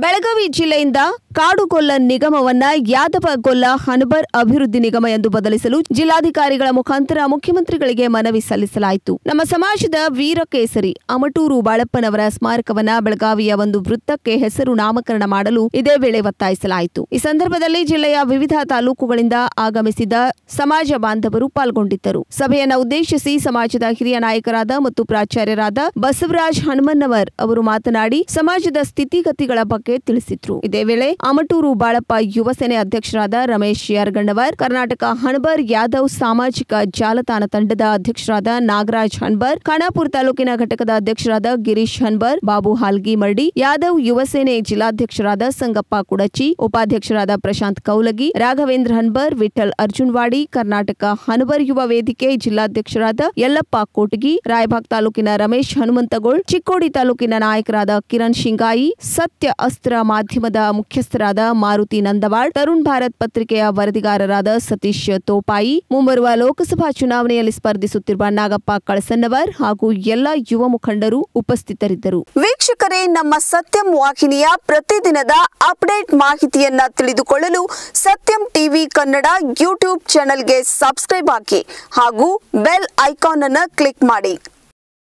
ಬೆಳಗಾವಿ ಜಿಲ್ಲೆಯಿಂದ ಕಾಡುಗೊಲ್ಲ ನಿಗಮವನ್ನ ಯಾದವಗೊಲ್ಲ ಹನಬರ್ ಅಭಿವೃದ್ಧಿ ನಿಗಮ ಎಂದು ಬದಲಿಸಲು ಜಿಲ್ಲಾಧಿಕಾರಿಗಳ ಮುಖಾಂತರ ಮುಖ್ಯಮಂತ್ರಿಗಳಿಗೆ ಮನವಿ ಸಲ್ಲಿಸಲಾಯಿತು ನಮ್ಮ ಸಮಾಜದ ವೀರ ಕೇಸರಿ ಅಮಟೂರು ಬಾಳಪ್ಪನವರ ಸ್ಮಾರಕವನ್ನ ಬೆಳಗಾವಿಯ ಒಂದು ವೃತ್ತಕ್ಕೆ ಹೆಸರು ನಾಮಕರಣ ಮಾಡಲು ಇದೇ ವೇಳೆ ಒತ್ತಾಯಿಸಲಾಯಿತು ಈ ಸಂದರ್ಭದಲ್ಲಿ ಜಿಲ್ಲೆಯ ವಿವಿಧ ತಾಲೂಕುಗಳಿಂದ ಆಗಮಿಸಿದ ಸಮಾಜ ಬಾಂಧವರು ಪಾಲ್ಗೊಂಡಿದ್ದರು ಸಭೆಯನ್ನ ಉದ್ದೇಶಿಸಿ ಸಮಾಜದ ಹಿರಿಯ ನಾಯಕರಾದ ಮತ್ತು ಪ್ರಾಚಾರ್ಯರಾದ ಬಸವರಾಜ್ ಹನುಮನ್ನವರ್ ಅವರು ಮಾತನಾಡಿ ಸಮಾಜದ ಸ್ಥಿತಿಗತಿಗಳ ಬಗ್ಗೆ ತಿಳಿಸಿದ್ರು ಇದೇ ವೇಳೆ ಅಮಟೂರು ಬಾಳಪ್ಪ ಯುವ ಸೇನೆ ಅಧ್ಯಕ್ಷರಾದ ರಮೇಶ್ ಯರ್ಗಣ್ಣವರ್ ಕರ್ನಾಟಕ ಹಣಬರ್ ಯಾದವ್ ಸಾಮಾಜಿಕ ಜಾಲತಾಣ ತಂಡದ ಅಧ್ಯಕ್ಷರಾದ ನಾಗರಾಜ್ ಹನ್ಬರ್ ಖಾನಾಪುರ ತಾಲೂಕಿನ ಘಟಕದ ಅಧ್ಯಕ್ಷರಾದ ಗಿರೀಶ್ ಹನ್ಬರ್ ಬಾಬು ಹಾಲ್ಗಿ ಮರ್ಡಿ ಯಾದವ್ ಯುವ ಸೇನೆ ಜಿಲ್ಲಾಧ್ಯಕ್ಷರಾದ ಸಂಗಪ್ಪ ಕುಡಚಿ ಉಪಾಧ್ಯಕ್ಷರಾದ ಪ್ರಶಾಂತ್ ಕೌಲಗಿ ರಾಘವೇಂದ್ರ ಹನ್ಬರ್ ವಿಠಲ್ ಅರ್ಜುನ್ವಾಡಿ ಕರ್ನಾಟಕ ಹನಬರ್ ಯುವ ವೇದಿಕೆ ಜಿಲ್ಲಾಧ್ಯಕ್ಷರಾದ ಯಲ್ಲಪ್ಪ ಕೋಟಗಿ ರಾಯಬಾಗ್ ತಾಲೂಕಿನ ರಮೇಶ್ ಹನುಮಂತಗೋಳ್ ಚಿಕ್ಕೋಡಿ ತಾಲೂಕಿನ ನಾಯಕರಾದ ಕಿರಣ್ ಶಿಂಗಾಯಿ ಸತ್ಯ ಅಸ್ತ್ರ ಮಾಧ್ಯಮದ ಮುಖ್ಯಸ್ಥರಾದ ಮಾರುತಿ ನಂದವಾಡ್ ತರುಣ್ ಭಾರತ್ ಪತ್ರಿಕೆಯ ವರದಿಗಾರರಾದ ಸತೀಶ್ ತೋಪಾಯಿ ಮುಂಬರುವ ಲೋಕಸಭಾ ಚುನಾವಣೆಯಲ್ಲಿ ಸ್ಪರ್ಧಿಸುತ್ತಿರುವ ನಾಗಪ್ಪ ಕಳಸನ್ನವರ್ ಹಾಗೂ ಎಲ್ಲ ಯುವ ಮುಖಂಡರು ಉಪಸ್ಥಿತರಿದ್ದರು ವೀಕ್ಷಕರೇ ನಮ್ಮ ಸತ್ಯಂ ವಾಹಿನಿಯ ಪ್ರತಿದಿನದ ಅಪ್ಡೇಟ್ ಮಾಹಿತಿಯನ್ನ ತಿಳಿದುಕೊಳ್ಳಲು ಸತ್ಯಂ ಟಿವಿ ಕನ್ನಡ ಯೂಟ್ಯೂಬ್ ಚಾನೆಲ್ಗೆ ಸಬ್ಸ್ಕ್ರೈಬ್ ಹಾಕಿ ಹಾಗೂ ಬೆಲ್ ಐಕಾನ್ ಅನ್ನು ಕ್ಲಿಕ್ ಮಾಡಿ